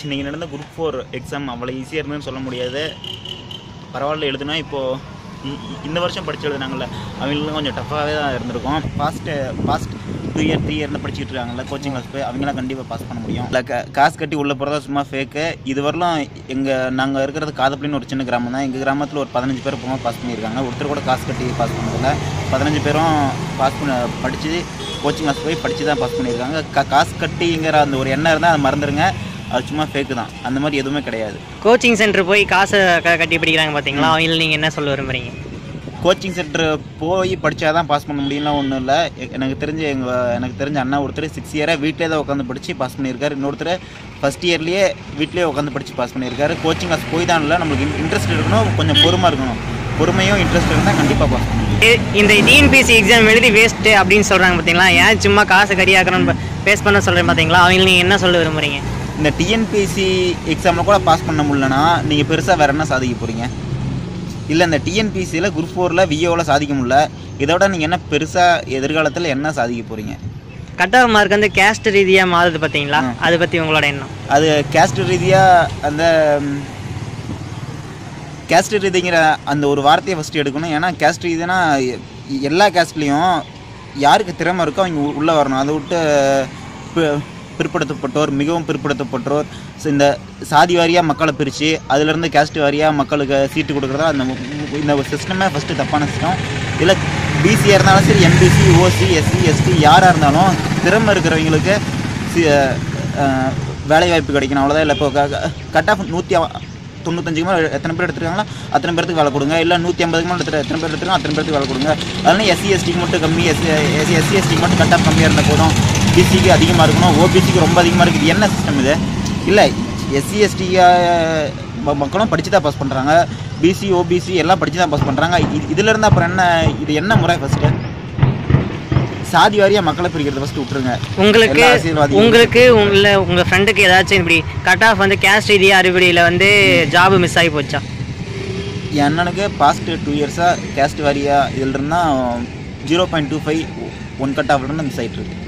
இன்றைக்கி நடந்த group four exam அவ்வளோ ஈஸியாக இருந்ததுன்னு சொல்ல முடியாது பரவாயில்ல எழுதுனா இப்போது இ- இ- இந்த வருஷம் படிச்சு எழுதுனாங்கல்ல அவங்களுக்கும் கொஞ்சம் டஃப்பாகவே தான் இருந்திருக்கும் past past two year three இயர்னு படிச்சுட்டு இருக்காங்கல்ல கோச்சிங் கிளாஸ் போய் அவங்களாம் கண்டிப்பாக பாஸ் பண்ண முடியும் இல்லை க காசு கட்டி உள்ளே போகிறதா சும்மா ஃபேக்கு இது வரலாம் எங்கள் நாங்கள் இருக்கிறது காதப்பள்ளின்னு ஒரு சின்ன கிராமம் தான் எங்கள் கிராமத்தில் ஒரு பதினஞ்சு பேர் போக பாஸ் பண்ணியிருக்காங்க ஒருத்தர் கூட காசு கட்டி பாஸ் பண்ணதில்ல பதினஞ்சு பேரும் பாஸ் பண்ண படித்து கோச்சிங் கிளாஸ் போய் படித்து தான் பாஸ் பண்ணியிருக்காங்க கா காசு கட்டிங்கிற அந்த ஒரு எண்ணம் இருந்தால் அதை மறந்துடுங்க அது சும்மா ஃபேக்கு தான் அந்த மாதிரி எதுவுமே கிடையாது கோச்சிங் சென்டர் போய் காசை க- கட்டி படிக்கிறாங்க பார்த்தீங்களா அவங்களுக்கு நீங்கள் என்ன சொல்ல விரும்புறீங்க கோச்சிங் சென்டர் போய் படித்தா தான் பாஸ் பண்ண முடியும்லாம் ஒன்றும் இல்லை எனக்கு தெரிஞ்ச எங்கள் எனக்கு தெரிஞ்ச அண்ணா ஒருத்தர் சிக்ஸ் இயராக வீட்டிலே தான் உட்காந்து படித்து பாஸ் பண்ணியிருக்காரு இன்னொருத்தர் ஃபஸ்ட் இயர்லேயே வீட்டிலே உட்காந்து படித்து பாஸ் பண்ணியிருக்காரு கோச்சிங் கிளாஸ் போய் தான் இல்லை நம்மளுக்கு இன்ட்ரெஸ்ட் இருக்கணும் கொஞ்சம் பொறுமை இருக்கணும் பொறுமையும் இன்ட்ரெஸ்ட் இருந்தால் கண்டிப்பாக பாஸ் பண்ண முடியும் இ- இந்த டிஎன்பிசி எக்ஸாம் எழுதி வேஸ்ட்டு அப்படின்னு சொல்கிறாங்க பார்த்தீங்களா ஏன் சும்மா காசு கரியாக்கணும்னு பேஸ் பண்ண சொல்கிறேன் பார்த்தீங்களா அவங்களுக்கு நீங்கள் என்ன சொல்ல விரும்புறீங்க இந்த டிஎன்பிஎஸ்சி எக்ஸாமில் கூட பாஸ் பண்ண முடியலனா நீங்கள் பெருசாக வேறு என்ன சாதிக்க போகிறீங்க இல்லை இந்த டிஎன்பிசியில் குரூப் ஃபோரில் விஏவில் சாதிக்க முடியல இதோட நீங்கள் என்ன பெருசாக எதிர்காலத்தில் என்ன சாதிக்க போகிறீங்க கட் ஆஃப் மார்க் வந்து கேஸ்ட் ரீதியாக மாறுது பார்த்தீங்களா அதை பற்றி உங்களோட எண்ணம் அது கேஸ்ட் ரீதியாக அந்த கேஸ்ட் ரீதிங்கிற அந்த ஒரு வார்த்தையை ஃபஸ்ட்டு எடுக்கணும் ஏன்னா கேஸ்ட் ரீதினா எ- எல்லா கேஸ்ட்லேயும் யாருக்கு திறமை இருக்கோ அவங்க உ- உள்ளே வரணும் அதை விட்டு பி- பிற்படுத்தப்பட்டோர் மிகவும் பிற்படுத்தப்பட்டோர் ஸோ இந்த சாதி வாரியாக மக்களை பிரித்து அதுலேருந்து கேஸ்ட் வாரியாக மக்களுக்கு சீட்டு கொடுக்குறதா அந்த மு- மு- இந்த சிஸ்டமே ஃபஸ்ட்டு தப்பான சிஸ்டம் இல்லை பிசியாக இருந்தாலும் சரி எம்பிசி ஓசி எஸ்சி எஸ்டி யாராக இருந்தாலும் திறமை இருக்கிறவங்களுக்கு சி- அஹ், வேலை வாய்ப்பு கிடைக்கணும் அவ்வளோதான் இல்லை இப்போ கட் ஆஃப் நூற்றி தொண்ணூத்தஞ்சுக்கு மேலே எத்தனை பேர் எடுத்துருக்காங்களோ அத்தனை பேருக்கு வேலை கொடுங்க இல்லை நூற்றி ஐம்பதுக்கு மேலே எடுத்துட்டு எத்தனை பேர் எடுத்துருக்காங்க அத்தனை பேருக்கு வேலை கொடுங்க அதனால எஸ்சி எஸ்டிக்கு மட்டும் கம்மி எஸ்சி எஸ்சி எஸ்சி எஸ்டிக்கு மட்டும் கட் ஆஃப் கம்மியாக இருந்தால் போதும் பிசிக்கு அதிகமாக இருக்கணும் ஓபிசிக்கு ரொம்ப அதிகமாக இருக்குது இது என்ன சிஸ்டம் இது இல்லை எஸ்சி எஸ்டி மக்களும் படித்து தான் பாஸ் பண்ணுறாங்க பிசி ஓபிசி எல்லாம் படித்து தான் பாஸ் பண்ணுறாங்க இது இதுல இருந்து அப்புறம் என்ன இது என்ன முறை ஃபஸ்ட்டு சாதி வாரியாக மக்களை பிரிக்கிறத ஃபஸ்ட்டு விட்டுருங்க உங்களுக்கு எல்லா அரசியல்வாதிகளும் உங்களுக்கு இல்லை உங்கள் ஃப்ரெண்டுக்கு ஏதாச்சும் இப்படி கட் ஆஃப் வந்து கேஸ்ட் ரீதியாக அறுபடியில் வந்து ஜாப் மிஸ் ஆகி போச்சா என் அண்ணனுக்கு பாஸ்ட் டூ இயர்ஸாக கேஸ்ட் வாரியாக இதில் இருந்தால் zero point two five one cut ஆஃப்லேருந்து மிஸ் ஆகிட்டு இருக்கு